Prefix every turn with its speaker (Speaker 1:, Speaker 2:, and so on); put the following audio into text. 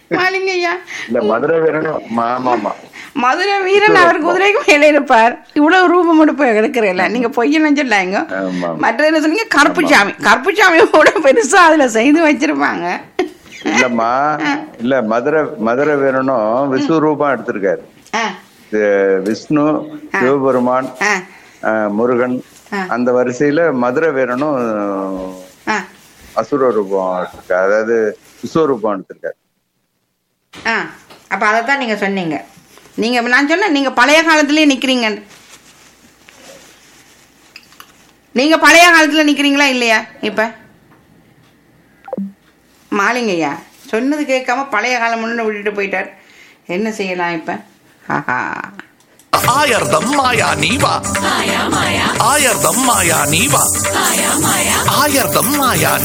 Speaker 1: மாலிங்க ஐயா
Speaker 2: இல்ல மதுரை வீரனும் ஆமா ஆமா
Speaker 1: மதுரை வீரன் அவர் குதிரைக்கு மேலே இருப்பார் இவ்வளவு ரூபம் எடுப்பு எடுக்கிறீல்ல நீங்க பொய்யெல்லாம் சொல்லாங்க
Speaker 2: ஆமா.
Speaker 1: மற்ற என்ன சொன்னீங்க கருப்புச்சாமி கருப்புச்சாமி கூட பெருசா அதுல செய்து வச்சிருப்பாங்க
Speaker 2: இல்லம்மா இல்ல மதுரை மதுரை வீரனும் விஸ்வரூபம் எடுத்திருக்காரு
Speaker 1: ஆ,
Speaker 2: இது விஷ்ணு சிவபெருமான்
Speaker 1: ஆ,
Speaker 2: அஹ், முருகன்
Speaker 1: ஆ.
Speaker 2: அந்த வரிசையில மதுரை வீரனும்
Speaker 1: ஆ,
Speaker 2: அசுர ரூபம் எடுத்திருக்காரு அதாவது விஸ்வரூபம் எடுத்திருக்காரு
Speaker 1: ஆ. அப்ப அதைத்தான் நீங்க சொன்னீங்க நீங்க நான் சொன்னேன் நீங்க பழைய காலத்திலேயே நிக்கிறீங்க நீங்க பழைய காலத்துல நிக்கிறீங்களா இல்லையா இப்ப மாலிங்கய்யா சொன்னது கேட்காம பழைய காலம் முன்னு விட்டுட்டு போயிட்டார் என்ன செய்யலாம் இப்ப ஆஹா
Speaker 3: ஆயர்தம் மாயா நீவா ஆயர்தம் மாயா நீவா ஆயர்தம் மாயா